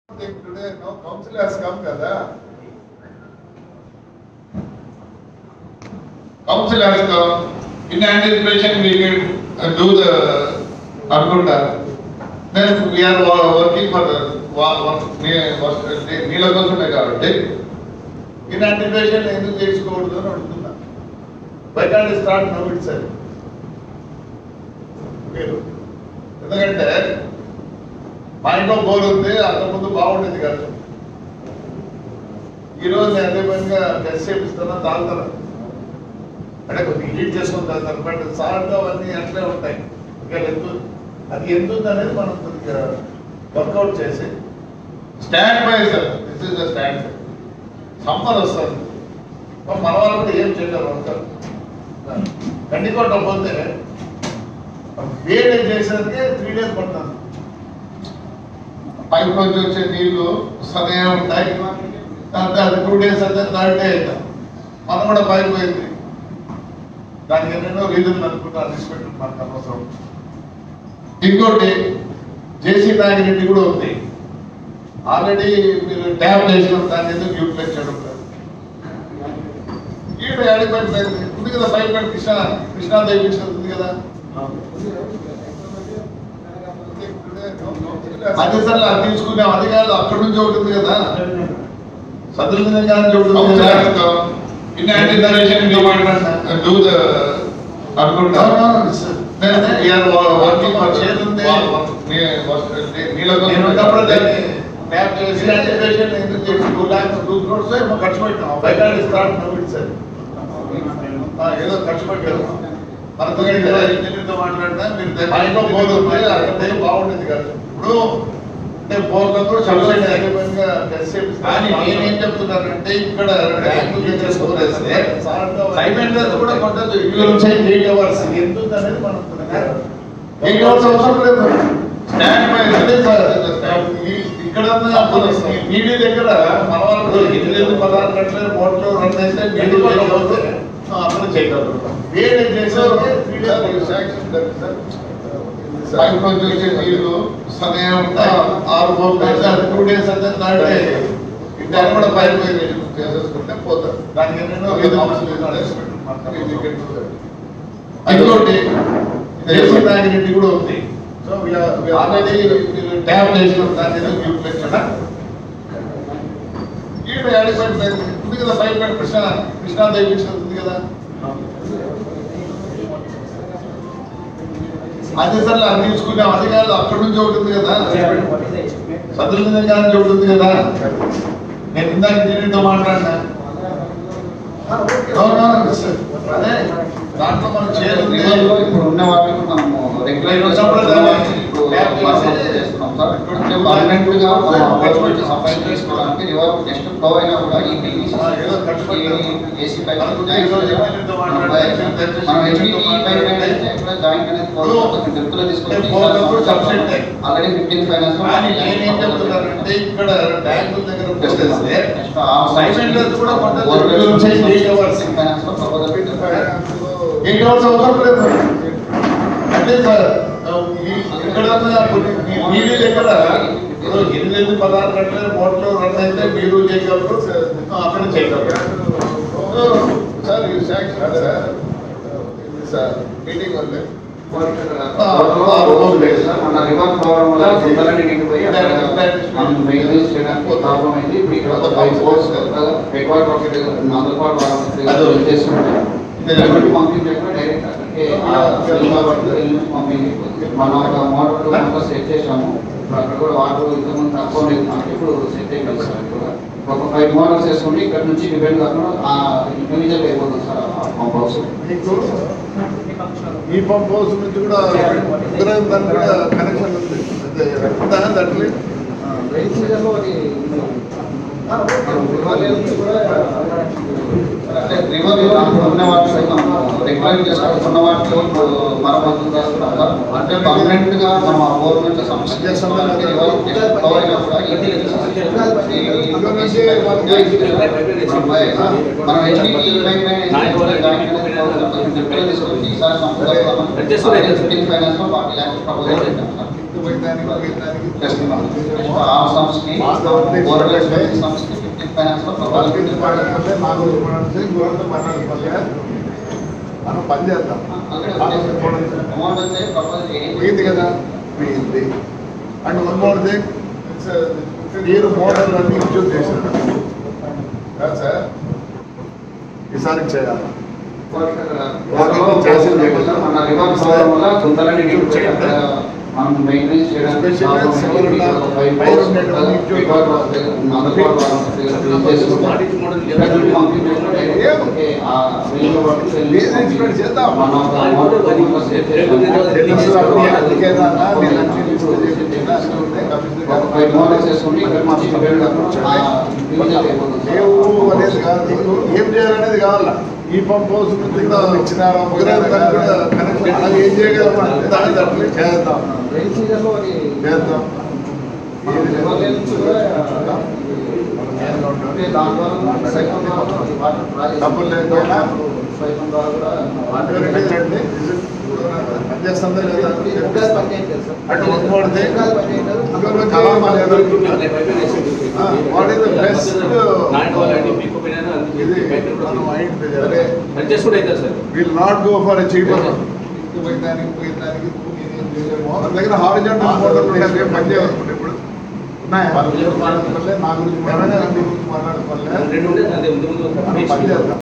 think today, no council has come కదా council has come in anticipation we can uh, do the అనుకుంటా then we are wo- working for the wa- wa- నీ- was- నీ- నీళ్ళ కోసమే కాబట్టి in anticipation ఎందుకు చేసుకోకూడదు అని అడుగుతున్నా why can't you start now itself మీరు ఎందుకంటే మా ఇంట్లో బోర్ ఉంది అంతకుముందు బాగుండేది కాదు ఈ రోజు నేను అదే పనిగా టెస్ట్ చేపిస్తున్నా తాగుతాను అంటే కొద్దిగా హీట్ చేసుకుని తాగుతాను బట్ సాల్ట్ అవన్నీ అట్లే ఉంటాయి ఇంకా ఎందుకు అది ఎందుకు అనేది మనం కొద్దిగా వర్కౌట్ చేసి stand by sir this is the stand summer వస్తుంది మరి మన వాళ్ళు కూడా ఏం చేయలేరు వర్కర్ కండికోట పోతే వేడి చేసేందుకే త్రీ డేస్ పడుతుంది పైప్ నుంచి వచ్చే నీళ్లు వస్తూనే ఉంటాయి తర్వాత అది టూ డేస్ అయితే థర్డ్ డే అవుతాం మనం కూడా పైప్ పోయింది దానికి ఎన్నెన్నో రీజన్లు అనుకుంటా రెస్పెక్ట్ మనకు అనవసరం ఇంకోటి జేసీ నాగిరెడ్డి కూడా ఉంది ఆల్రెడీ మీరు ట్యాప్ చేసిన దాన్ని ఎందుకు యూటిలైజ్ చేయడం లేదు ఈడ యాడి పైప్ లేదు ఉంది కదా పైప్ లైన్ కృష్ణ కృష్ణాదేవి కృష్ణ ఉంది కదా అదే సార్ అది తీసుకున్నాం అది కాదు అక్కడ నుంచి ఒకటి ఉంది కదా సదృఢంగా నుంచి ఒకటి ఉంది కదా In anticipation, we can do the అనుకుంటా working for చేతి ఉంది నీళ్ళ నేను ఉన్నప్పుడు దాన్ని మ్యాప్ చేసి anticipation ఎందుకు చేసి టూ ల్యాక్స్ టూ క్రోర్స్ ఏమో ఖర్చు పెట్టాం బయట స్టార్ట్ నవ్వు సార్ ఏదో ఖర్చు పెట్టాము మనతో ఇంజనీర్తో మాట్లాడినా మీరు మా ఇంట్లో బోర్ ఉంది అక్కడ బాగుండేది కాదు ఇప్పుడు అంటే బోర్లో కూడా సబ్సిడీ అగ్రిమెంట్గా టెస్ట్ చేపిస్తాను కానీ నేనేం చెప్తున్నానంటే ఇక్కడ ట్యాంకులు చేసుకోలేస్తే సైమెంట్ కూడా కొట్టదు ఇల్లు చేంజ్ ఎయిట్ అవర్స్ ఎందుకు అనేది మనం ఎయిట్ అవర్స్ అవసరం లేదు స్టాండ్ బై అదే సార్ ఈ- ఇక్కడ నీడి దగ్గర మన వాళ్ళు ఎనిమిది ఎనిమిది పదహారు గంటల మోటార్ రన్ అయితే నీడి పోతే అప్పుడు చేయగలరు వేరే చేసే పైప్ నుంచి వచ్చే నీళ్లు వస్తూనే ఉంటాయి ఆరు బోర్లు అయితే అది టూ డేస్ అయితే థర్డ్ డే దాన్ని కూడా పైప్ చేసేసుకుంటే పోతారు దానికి ఎన్నెన్నో ఇంకోటి జేసీ నాగిరెడ్డి కూడా ఉంది సో ఆల్రెడీ ట్యాప్ చేసిన దాన్ని ఏదో యూటిలైజ్ చేయడం ఈడ యాడి పైప్ లేదు ఉంది కదా పైప్ లైన్ కృష్ణ కృష్ణాదేవి కృష్ణ ఉంది కదా అదే సార్ అది తీసుకున్నాం అది కాదు అక్కడ నుంచి ఒకటి ఉంది కదా సదృఢంగా నుంచి ఒకటి ఉంది కదా నేను ఇందాక ఇంజనీర్తో మాట్లాడినా అవునవును సార్. అదే దాంట్లో మనం చేరుంది రివర్లో ఇప్పుడు ఉన్న వాటిని మనము రెగ్యులర్ అంటే పర్మనెంట్ గా మనం సప్లై చేసుకోవడానికి రివర్ నెక్స్ట్ ఫ్లో అయినా కూడా ఈ పీవీసీ ఏసీ పైప్ మనం హెచ్డిటి పైప్ అయితే ఇక్కడ జాయింట్ అనేది కొంచెం డెప్త్లో తీసుకొని ఆల్రెడీ ఫిఫ్టీన్ ఫైనాన్స్ కానీ నేనేం చెప్తున్నానంటే ఇక్కడ ట్యాంకుల దగ్గర పోసేస్తే సైమెంట్ కూడా కొంత ఎయిట్ అవర్స్ ఫైనాన్స్ లో ప్రపోజల్ పెట్టారు ఎయిట్ అవర్స్ అవసరం లేదు అంటే సార్ ఈ- ఇక్కడ ఉన్న కొన్ని- మీ- మీది దగ్గర ఇప్పుడు ఎనిమిది పదహారు గంటల మోటార్ రన్ అయితే మీరు చేయగలరు అక్కడ చేయగలరు సార్ ఈ శాంక్షన్ సార్ ఇది సార్ మీటింగ్ వల్లే మన రివర్ ఫ్లోవర్ వల్ల గుంతలన్నీ నిండిపోయి అక్కడ మనం మెయింటెనెన్స్ చేయడానికి ప్రాబ్లం అయింది ఇప్పుడు ఇక్కడ బై ఫోర్స్ రికార్డ్ రాకెట్ నాలుగు పాటు వారం చేసుకుంటే పంపించకుండా డైరెక్ట్ అక్కడికి పంపించి మన ఒక మోటార్ మొత్తం సెట్ చేసాము ఇప్పుడు అక్కడ కూడా వాటర్ ఇంతకుముందు తక్కువ ఉండేది మనకి ఇప్పుడు సెట్ అయిపోయింది సార్ ఇప్పుడు ఒక ఫైవ్ మోడల్స్ వేసుకుంటే ఇక్కడ నుంచి డిపెండ్ కాకుండా ఆ ఇండివిజువల్ అయిపోతుంది సార్ ఆ పంప్ హౌస్ మీకు ఈ పంప్ హౌస్ నుంచి కూడా ఉత్తరాయణ దానికి కూడా కనెక్షన్ ఉంది అదే, ఉందా దాంట్లో రైతు సీజన్లో అది అంటే రివర్ ఉన్న వాటిలో రెగ్యులర్ చేసుకున్న వాటిలో మరమ్మతులు చేస్తున్నాం సార్. అంటే పర్మనెంట్ గా మనం ఆ బోర్ నుంచి సమస్య చేసుకోవడానికి రివర్ నెక్స్ట్ ఫ్లో అయినా కూడా ఇది మనం హెచ్డిటి తీసుకొచ్చి ఈసారి సంస్థ ఫిఫ్టీన్ ఫైనాన్స్ లో ఫార్టీ ల్యాక్స్ ప్రపోజల్ పెట్టాం సార్ పోయడానికి పోయడానికి ఆ సంస్థని ఓరల్ సంస్థని ఫిఫ్టీన్ ఫైనాన్స్ లో వాళ్ళకి వాళ్ళకి పడాలి మా గురించి పడాలి గురంతో పడాలి మనం పని చేద్దాం అమౌంట్ వచ్చే ప్రపోజల్ పోయింది కదా పోయింది అండ్ వన్ మోర్ థింగ్ మీరు మోడల్ అన్ని ఇంక్లూడ్ చేశారు కదా సార్ ఈసారి చేయాలి మన రివర్స్ అవడం వల్ల గుంతలన్నీ నిండిపోయి మనం మెయింటైన్ చేయడానికి ప్రాబ్లం అయింది. ఒక ఫైవ్ ఫోర్స్ రికార్డ్ వస్తే అందుబాటు వస్తే చేసుకుంటే ఇక్కడ నుండి కంప్లీట్ చేసుకుంటే ఓకే, ఆ మెయిన్ వర్క్ Basic explain చేద్దాం. మన ఒక అమౌంట్ ఒక సేఫ్ ఒక ఫైవ్ మోడల్స్ చేసుకుంటే ఇక్కడ నుంచి ఆ డివిజన్ అయిపోతుంది సార్. లేవు అనేది కాదు ఏం చేయాలనేది కావాలా ఈ పంప్ హౌస్ కింద ఇచ్చినారా కనెక్షన్ అలాగే ఏం చేయగలం దాన్ని అట్లే చేద్దాం రైన్ సీజన్లో అది చేద్దాం మనం ఎమర్జెన్సీ కూడా అంటే దాని ద్వారా సైకిల్ ద్వారా కూడా అది వాటర్ డ్రా డబ్బులు లేకపోయినా సైకిల్ ద్వారా కూడా వాటర్ పనిచేస్తుంది పనిచేస్తుందా లేదా ఉగాది పంచాయతీ తెలుసు సార్. అటు one more thing. Ugadi panchayat తెలుసు. ఇంకొక కలాం అనేది what is the best ఇది మనం మైండ్ చేసుకుంటే అవుతుంది sir will not go for a cheaper పోయడానికి పోయడానికి మన దగ్గర హారిజాంటల్ మోడల్ ఉంటే పని చేయాలనుకుంటే ఇప్పుడు ఉన్నాయా నా గురించి మాట్లాడుకోలే రెండు ఉండే అదే ముందు ముందు మనం పని చేద్దాం